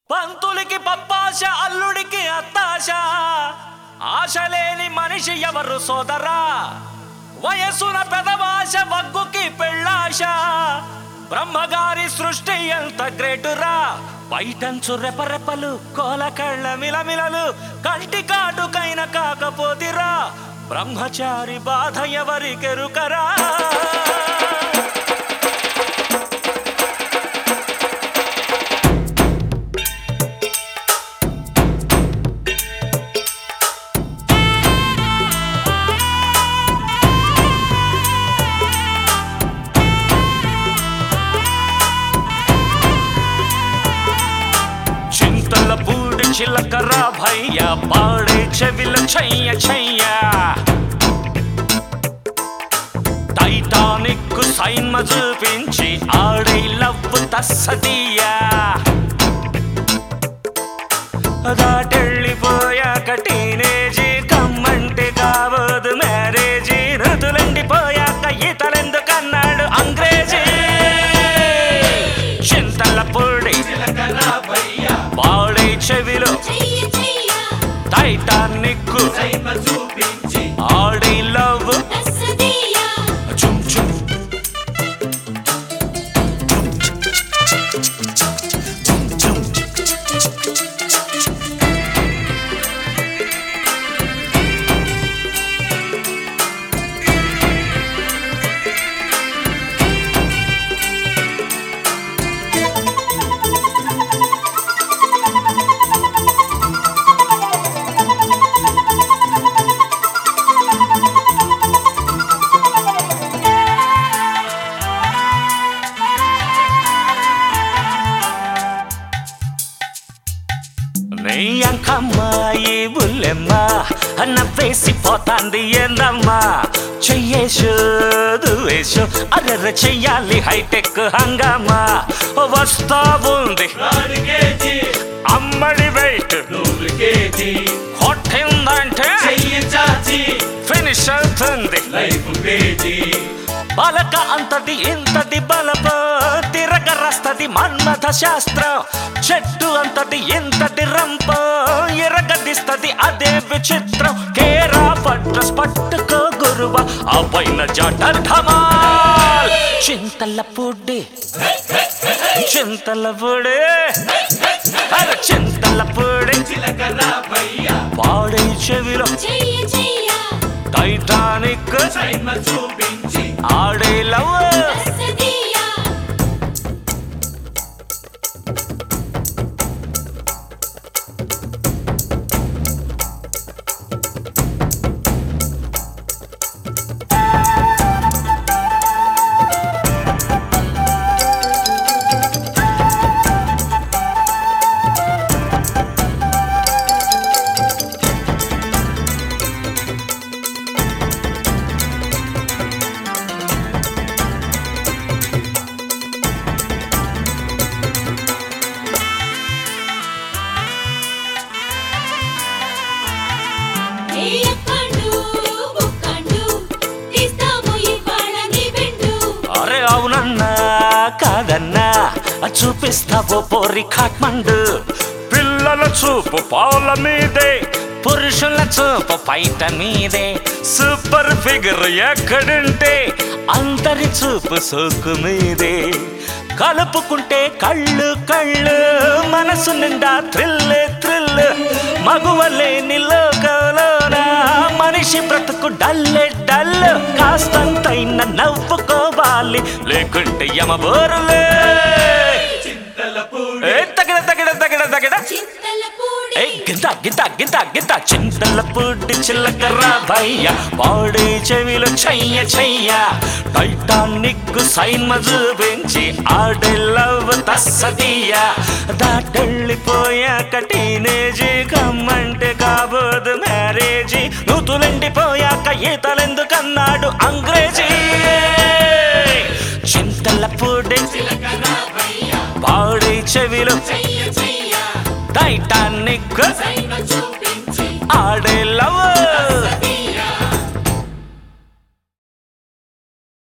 పంతులకి పప్పాశ అల్లుడికి అత్తాశ ఆశ లేని మనిషి ఎవరు సోదరా వయసున పెదవాశ వగ్గుకి పెళ్ళాశ బ్రహ్మగారి సృష్టి ఎంత గ్రేటురా బయటంచు రెపరెపలు కోలకళ్ళ మిలమిలలు కంటి కాటుకైన కాకపోతిరా బ్రహ్మచారి బాధ ఎవరికెరుకరా చింతల పూడి చిలకర భయ్య పాడే చెవిల చెయ్య చెయ్య టైటానిక్ సైన్మ చూపించి ఆడే లవ్ తస్సదియా దాటెళ్ళిపోయాక టీనేజీ కమ్మంటే కావదు మ్యారేజీ ఋతులండిపోయాక ఈతలెందుకన్నాడు అంగ్రేజీ చింతల పొడి పాడే చెవిలో చెయ్య చెయ్య టైటానిక్ ఆడే లవ్ తస్సదియ చుమ్ చుమ్ చుమ్ చుమ్ నీ అంకమ్మాయి బుల్లెమ్మ అన్న వేసిపోతాంది ఏందమ్మా చెయ్యేసు దువేసు అర్ర చెయ్యాలి హైటెక్ హంగామా వస్తా ఉంది అమ్మడి వెయిట్ కొట్టిందంటే ఫినిష్ అవుతుంది బలక అంతది ఇంతది బలప తిరగరస్తది మన్మథ శాస్త్రం చెట్టు అంతది ఇంతటి రంప ఎరగదిస్తది అదే విచిత్రం కేరా పట్రస్ పట్టుకో గురువ ఆ పైన జటర్ ఢమాల్ చింతల పొడి చింతల పొడి అరే చింతల పొడి పాడే చెవిలో చెయ్య చెయ్య టైటానిక్ ఆడే లవ్ తస్సదియ ఏయక్కండు బుక్కండు తీస్తాము ఇవాళ నీ బెండు అరే అవునన్నా కాదన్నా చూపిస్తావో పోరి కాట్మండు పిల్లల చూపు పాల మీదే పురుషుల చూపు పైట మీదే సూపర్ ఫిగర్ ఎక్కడుంటే అందరి చూపు సోకు మీదే కలుపుకుంటే కళ్ళు కళ్ళు మనసు నిండా థ్రిల్ థ్రిల్ మగువలేని లోకంలోన మనిషి బ్రతుకు డల్లే డల్ కాస్తంతైన నవ్వుకోవాలి లేకుంటే యమబోరులే ఏ తగిడ తగిడ తగిడ తగిడ చింతల పూడి ఏ గింత గింత గింత గింత చింతల పుట్టి చిల్లకర్ర భయ్య పాడే చెవిలో చెయ్య చెయ్య టైటానిక్ సైన్మ చూపించి ఆడే లవ్ తస్సదీయ దాటెళ్ళిపోయాక టీనేజీ కమ్మంటే కాబోదు మ్యారేజీ నూతులెండిపోయాక ఈతలెందుకన్నాడు అంగ్రేజీ చింతల పుడి పాడే చెవిలో చెయ్య చెయ్య టైటానిక్ సైన్